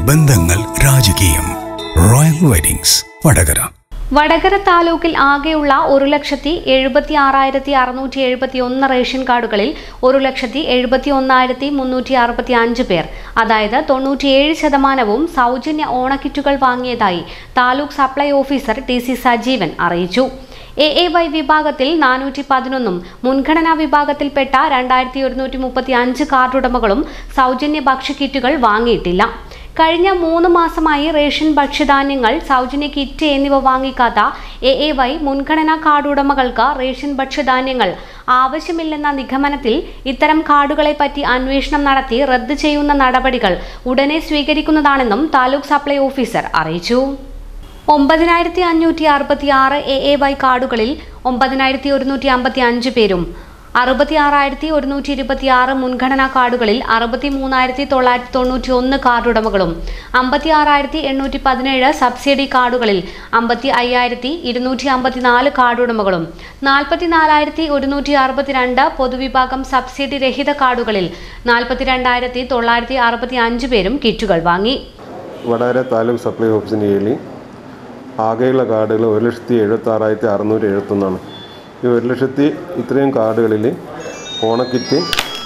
ബന്ധങ്ങൾ രാജകീയം royal weddings Vadakara Vadakara താലൂക്കിൽ ആകെയുള്ള ഒരു ലക്ഷത്തി എഴുപത്തി ആറായിരത്തി അറുന്നൂറ്റി എഴുപത്തി ഒന്ന് റേഷൻ കാർഡുകളിൽ ഒരു ലക്ഷത്തി എഴുപത്തി ഒന്നായിരത്തി മുന്നൂറ്റി അറുപത്തി അഞ്ച് പേർ അതായത് തൊണ്ണൂറ്റിയേഴ് ശതമാനവും സൗജന്യ ഓണക്കിറ്റുകൾ വാങ്ങിയതായി taluk supply officer T C Sajeevan അറിയിച്ചു എ എ വൈ വിഭാഗത്തിൽ നാനൂറ്റി പതിനൊന്നും മുൻഗണനാ വിഭാഗത്തിൽപ്പെട്ട രണ്ടായിരത്തി ഒരുന്നൂറ്റി മുപ്പത്തി അഞ്ച് കാർഡുടമകളും സൗജന്യ ഭക്ഷ്യക്കിറ്റുകൾ വാങ്ങിയിട്ടില്ല കഴിഞ്ഞ മൂന്ന് മാസമായി റേഷൻ ഭക്ഷ്യധാന്യങ്ങൾ സൗജന്യ കിറ്റ് എന്നിവ വാങ്ങിക്കാത്ത എ എ വൈ മുൻഗണനാ കാർഡ് ഉടമകൾക്ക് റേഷൻ ഭക്ഷ്യധാന്യങ്ങൾ ആവശ്യമില്ലെന്ന നിഗമനത്തിൽ ഇത്തരം കാർഡുകളെ പറ്റി അന്വേഷണം നടത്തി റദ്ദ് ചെയ്യുന്ന നടപടികൾ ഉടനെ സ്വീകരിക്കുന്നതാണെന്നും താലൂക്ക് സപ്ലൈ ഓഫീസർ അറിയിച്ചു ഒമ്പതിനായിരത്തി അഞ്ഞൂറ്റി അറുപത്തി ആറ് എ എ വൈ കാർഡുകളിൽ ഒമ്പതിനായിരത്തി ഒരുന്നൂറ്റി അമ്പത്തി അഞ്ച് പേരും അറുപത്തി ആറായിരത്തി ഒരുന്നൂറ്റി ഇരുപത്തി ആറ് മുൻഗണനാ കാർഡുകളിൽ അറുപത്തി മൂന്നായിരത്തി തൊള്ളായിരത്തി തൊണ്ണൂറ്റി ഒന്ന് കാർഡുടമകളും അമ്പത്തി ആറായിരത്തി എണ്ണൂറ്റി പതിനേഴ് സബ്സിഡി കാർഡുകളിൽ അമ്പത്തി അയ്യായിരത്തി ഇരുന്നൂറ്റി അമ്പത്തി നാല് കാർഡുടമകളും നാൽപ്പത്തി നാലായിരത്തി ഒരുന്നൂറ്റി അറുപത്തിരണ്ട് പൊതുവിഭാഗം സബ്സിഡി രഹിത കാർഡുകളിൽ നാൽപ്പത്തി രണ്ടായിരത്തി തൊള്ളായിരത്തി അറുപത്തി അഞ്ച് പേരും കിറ്റുകൾ വാങ്ങി വടകര താലൂക്ക് സപ്ലൈ ഓഫീസിൻ്റെ കീഴിൽ ആകെയുള്ള കാർഡുകൾ ഒരു ലക്ഷത്തി എഴുപത്തി ആറായിരത്തി അറുന്നൂറ്റി എഴുപത്തൊന്നാണ് ഈ ഒരു ലക്ഷത്തി ഇത്രയും കാർഡുകളിൽ ഓണക്കിറ്റ്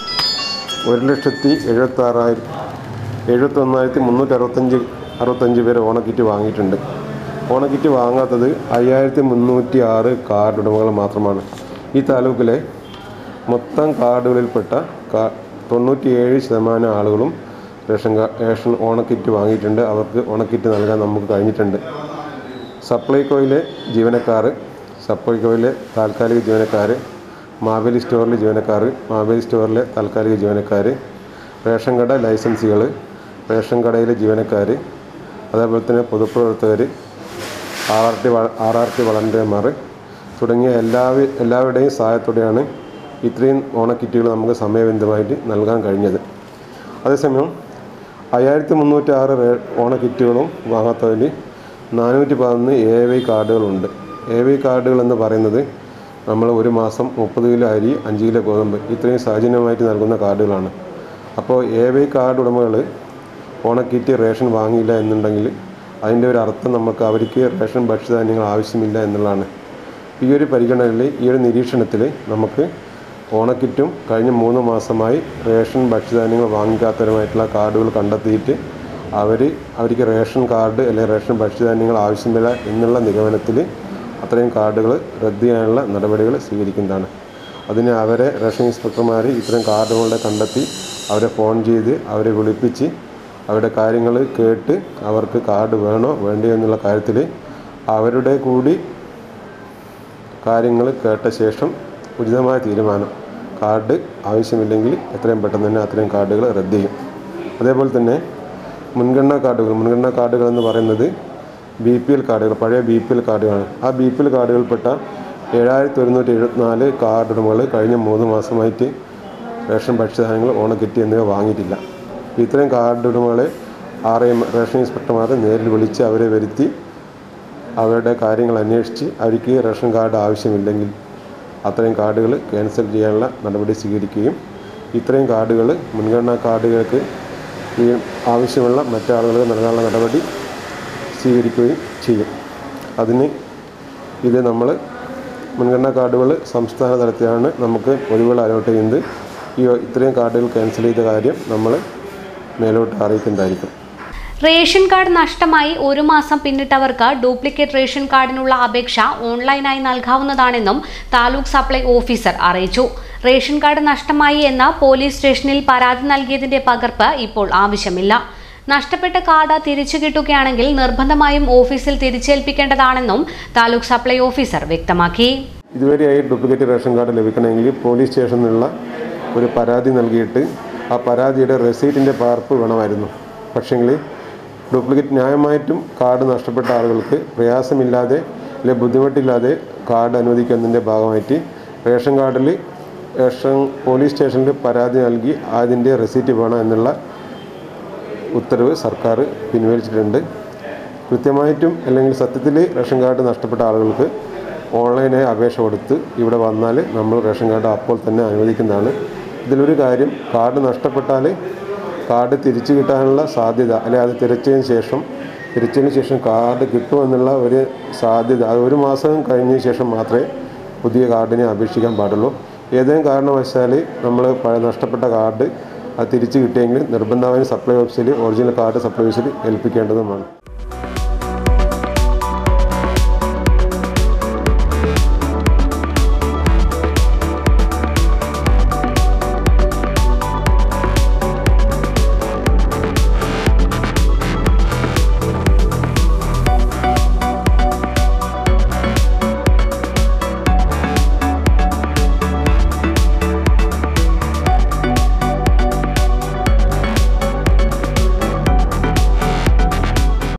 ഒരു ലക്ഷത്തി എഴുപത്തി ആറായിരം എഴുപത്തൊന്നായിരത്തി മുന്നൂറ്റി അറുപത്തഞ്ച് അറുപത്തഞ്ച് പേര് ഓണക്കിറ്റ് വാങ്ങിയിട്ടുണ്ട് ഓണക്കിറ്റ് വാങ്ങാത്തത് അയ്യായിരത്തി മുന്നൂറ്റി ആറ് കാർഡ് ഉടമകൾ മാത്രമാണ് ഈ താലൂക്കിലെ മൊത്തം കാർഡുകളിൽപ്പെട്ട കാ തൊണ്ണൂറ്റിയേഴ് ശതമാനം ആളുകളും റേഷൻ കാ റേഷൻ ഓണക്കിറ്റ് വാങ്ങിയിട്ടുണ്ട് അവർക്ക് ഓണക്കിറ്റ് നൽകാൻ നമുക്ക് കഴിഞ്ഞിട്ടുണ്ട് സപ്ലൈകോയിലെ ജീവനക്കാർ സപ്ലൈകോയിലെ താൽക്കാലിക ജീവനക്കാർ മാവേലി സ്റ്റോറിലെ ജീവനക്കാർ മാവേലി സ്റ്റോറിലെ താൽക്കാലിക ജീവനക്കാർ റേഷൻ കട ലൈസൻസുകൾ റേഷൻ കടയിലെ ജീവനക്കാർ അതേപോലെ തന്നെ പൊതുപ്രവർത്തകർ R R T R R T വളണ്ടിയർമാർ തുടങ്ങിയ എല്ലാ എല്ലാവരുടെയും സഹായത്തോടെയാണ് ഇത്രയും ഓണക്കിറ്റുകൾ നമുക്ക് സമയബന്ധിതമായിട്ട് നൽകാൻ കഴിഞ്ഞത് അതേസമയം അയ്യായിരത്തി മുന്നൂറ്റി ആറ് ഓണക്കിറ്റുകളും വാങ്ങാത്തതിൽ നാനൂറ്റി പതിനൊന്ന് എ വൈ കാർഡുകളുണ്ട് എ വൈ കാർഡുകൾ എന്ന് പറയുന്നത് നമ്മൾ ഒരു മാസം മുപ്പത് കിലോ അരി അഞ്ച് കിലോ ഗോതമ്പ് ഇത്രയും സൗജന്യമായിട്ട് നൽകുന്ന കാർഡുകളാണ് അപ്പോൾ എ വൈ കാർഡ് ഉടമകൾ ഓണക്കിറ്റ് റേഷൻ വാങ്ങിയില്ല എന്നുണ്ടെങ്കിൽ അതിൻ്റെ ഒരു അർത്ഥം നമുക്ക് അവർക്ക് റേഷൻ ഭക്ഷ്യധാന്യങ്ങൾ ആവശ്യമില്ല എന്നുള്ളതാണ് ഈ ഒരു പരിഗണനയിൽ ഈ ഒരു നിരീക്ഷണത്തിൽ നമുക്ക് ഓണക്കിറ്റും കഴിഞ്ഞ മൂന്ന് മാസമായി റേഷൻ ഭക്ഷ്യധാന്യങ്ങൾ വാങ്ങിക്കാത്തവരുമായിട്ടുള്ള കാർഡുകൾ കണ്ടെത്തിയിട്ട് അവർ അവർക്ക് റേഷൻ കാർഡ് അല്ലെങ്കിൽ റേഷൻ ഭക്ഷ്യധാന്യങ്ങൾ ആവശ്യമില്ല എന്നുള്ള നിഗമനത്തിൽ അത്രയും കാർഡുകൾ റദ്ദ് ചെയ്യാനുള്ള നടപടികൾ സ്വീകരിക്കുന്നതാണ് അതിന് അവരെ റേഷൻ ഇൻസ്പെക്ടർമാർ ഇത്തരം കാർഡുകളുടെ കണ്ടെത്തി അവരെ ഫോൺ ചെയ്ത് അവരെ വിളിപ്പിച്ച് അവരുടെ കാര്യങ്ങൾ കേട്ട് അവർക്ക് കാർഡ് വേണോ വേണ്ടയോ എന്നുള്ള കാര്യത്തിൽ അവരുടെ കൂടി കാര്യങ്ങൾ കേട്ട ശേഷം ഉചിതമായ തീരുമാനം കാർഡ് ആവശ്യമില്ലെങ്കിൽ എത്രയും പെട്ടെന്ന് തന്നെ അത്രയും കാർഡുകൾ റദ്ദ് ചെയ്യും അതേപോലെ തന്നെ മുൻഗണനാ കാർഡുകൾ മുൻഗണനാ കാർഡുകൾ എന്ന് പറയുന്നത് ബി പി എൽ കാർഡുകൾ പഴയ ബി പി എൽ കാർഡുകളാണ് ആ ബി പി എൽ കാർഡുകൾപ്പെട്ട ഏഴായിരത്തി ഒരുന്നൂറ്റി എഴുപത്തിനാല് കാർഡ് ഉടമകൾ കഴിഞ്ഞ മൂന്ന് മാസമായിട്ട് റേഷൻ ഭക്ഷ്യധാന്യങ്ങൾ ഓണക്കിറ്റ് എന്നിവ വാങ്ങിയിട്ടില്ല ഇത്തരം കാർഡ് ഉടമകളെ ആർ എം റേഷൻ ഇൻസ്പെക്ടർമാർ നേരിൽ വിളിച്ച് അവരെ വരുത്തി അവരുടെ കാര്യങ്ങൾ അന്വേഷിച്ച് അവർക്ക് റേഷൻ കാർഡ് ആവശ്യമില്ലെങ്കിൽ അത്രയും കാർഡുകൾ ക്യാൻസൽ ചെയ്യാനുള്ള നടപടി സ്വീകരിക്കുകയും ഇത്രയും കാർഡുകൾ മുൻഗണനാ കാർഡുകൾക്ക് ഈ ആവശ്യമുള്ള മറ്റാളുകൾക്ക് നൽകാനുള്ള നടപടി സ്വീകരിക്കുകയും ചെയ്യും അതിന് ഇത് നമ്മൾ മുൻഗണനാ കാർഡുകൾ സംസ്ഥാന തലത്തിലാണ് നമുക്ക് ഒഴിവുകൾ അലോട്ട് ചെയ്യുന്നത് ഈ ഇത്രയും കാർഡുകൾ ക്യാൻസൽ ചെയ്ത കാര്യം നമ്മൾ മേലോട്ട് അറിയിക്കുന്നതായിരിക്കും റേഷൻ കാർഡ് നഷ്ടമായി ഒരു മാസം പിന്നിട്ടവർക്ക് ഡ്യൂപ്ലിക്കേറ്റ് റേഷൻ കാർഡിനുള്ള അപേക്ഷ ഓൺലൈനായി നൽകാവുന്നതാണെന്നും താലൂക്ക് സപ്ലൈ ഓഫീസർ അറിയിച്ചു റേഷൻ കാർഡ് നഷ്ടമായി എന്ന പോലീസ് സ്റ്റേഷനിൽ പരാതി നൽകിയതിന്റെ പകർപ്പ് ഇപ്പോൾ ആവശ്യമില്ല നഷ്ടപ്പെട്ട കാർഡ് തിരിച്ചു കിട്ടുകയാണെങ്കിൽ നിർബന്ധമായും ഓഫീസിൽ തിരിച്ചേൽപ്പിക്കേണ്ടതാണെന്നും താലൂക്ക് സപ്ലൈ ഓഫീസർ വ്യക്തമാക്കി ഇതുവരെയായി ഡ്യൂപ്ലിക്കേറ്റ് റേഷൻ കാർഡ് ലഭിക്കണമെങ്കിൽ പോലീസ് സ്റ്റേഷനിൽ നിന്നുള്ള ഒരു പരാതി നൽകിയിട്ട് ആ പരാതിയുടെ റെസീറ്റിൻ്റെ പകർപ്പ് വേണമായിരുന്നു പക്ഷേങ്കിൽ ഡ്യൂപ്ലിക്കേറ്റ് ന്യായമായിട്ടും കാർഡ് നഷ്ടപ്പെട്ട ആളുകൾക്ക് പ്രയാസമില്ലാതെ അല്ലെങ്കിൽ ബുദ്ധിമുട്ടില്ലാതെ കാർഡ് അനുവദിക്കുന്നതിൻ്റെ ഭാഗമായിട്ട് റേഷൻ കാർഡിൽ റേഷൻ പോലീസ് സ്റ്റേഷനിൽ പരാതി നൽകി അതിൻ്റെ റെസീറ്റ് വേണം എന്നുള്ള ഉത്തരവ് സർക്കാർ പിൻവലിച്ചിട്ടുണ്ട് കൃത്യമായിട്ടും അല്ലെങ്കിൽ സത്യത്തിൽ റേഷൻ കാർഡ് നഷ്ടപ്പെട്ട ആളുകൾക്ക് ഓൺലൈനായി അപേക്ഷ കൊടുത്ത് ഇവിടെ വന്നാൽ നമ്മൾ റേഷൻ കാർഡ് അപ്പോൾ തന്നെ അനുവദിക്കുന്നതാണ് ഇതിലൊരു കാര്യം കാർഡ് നഷ്ടപ്പെട്ടാൽ കാർഡ് തിരിച്ചു കിട്ടാനുള്ള സാധ്യത അല്ലെങ്കിൽ അത് തിരച്ചതിന് ശേഷം തിരിച്ചതിന് ശേഷം കാർഡ് കിട്ടുമെന്നുള്ള ഒരു സാധ്യത അത് ഒരു മാസം കഴിഞ്ഞതിന് ശേഷം മാത്രമേ പുതിയ കാർഡിനെ അപേക്ഷിക്കാൻ പാടുള്ളൂ ഏതെങ്കിലും കാരണവശാൽ നമ്മൾ പഴയ നഷ്ടപ്പെട്ട കാർഡ് അത് തിരിച്ചു കിട്ടിയെങ്കിൽ നിർബന്ധമായും സപ്ലൈ ഓഫീസിൽ ഒറിജിനൽ കാർഡ് സപ്ലൈ ഓഫീസിൽ ഏൽപ്പിക്കേണ്ടതുമാണ്